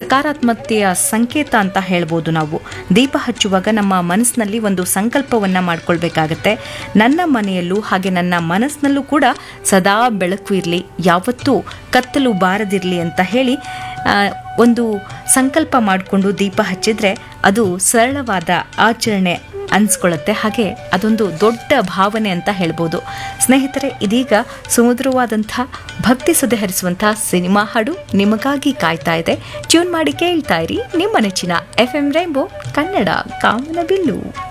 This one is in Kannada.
ಸಕಾರಾತ್ಮಕತೆಯ ಸಂಕೇತ ಅಂತ ಹೇಳ್ಬೋದು ನಾವು ದೀಪ ಹಚ್ಚುವಾಗ ನಮ್ಮ ಮನಸ್ಸಿನಲ್ಲಿ ಒಂದು ಸಂಕಲ್ಪವನ್ನು ಮಾಡ್ಕೊಳ್ಬೇಕಾಗತ್ತೆ ನನ್ನ ಮನೆಯಲ್ಲೂ ಹಾಗೆ ನನ್ನ ಮನಸ್ಸಿನಲ್ಲೂ ಕೂಡ ಸದಾ ಬೆಳಕು ಇರಲಿ ಯಾವತ್ತೂ ಕತ್ತಲು ಬಾರದಿರಲಿ ಅಂತ ಹೇಳಿ ಆ, ಒಂದು ಸಂಕಲ್ಪ ಮಾಡಿಕೊಂಡು ದೀಪ ಹಚ್ಚಿದ್ರೆ ಅದು ಸರಳವಾದ ಆಚರಣೆ ಅನ್ಸ್ಕೊಳ್ಳುತ್ತೆ ಹಾಗೆ ಅದೊಂದು ದೊಡ್ಡ ಭಾವನೆ ಅಂತ ಹೇಳ್ಬೋದು ಸ್ನೇಹಿತರೆ ಇದೀಗ ಸುಮಧುರವಾದಂಥ ಭಕ್ತಿ ಸುದೆ ಹರಿಸುವಂತಹ ಸಿನಿಮಾ ಹಾಡು ನಿಮಗಾಗಿ ಕಾಯ್ತಾ ಇದೆ ಟ್ಯೂನ್ ಮಾಡಿ ಕೇಳ್ತಾ ಇರಿ ನಿಮ್ಮ ನೆಚ್ಚಿನ ಎಫ್ ಎಂ ರೈಂಬೋ ಕನ್ನಡ ಕಾಮನಬಿಲ್ಲು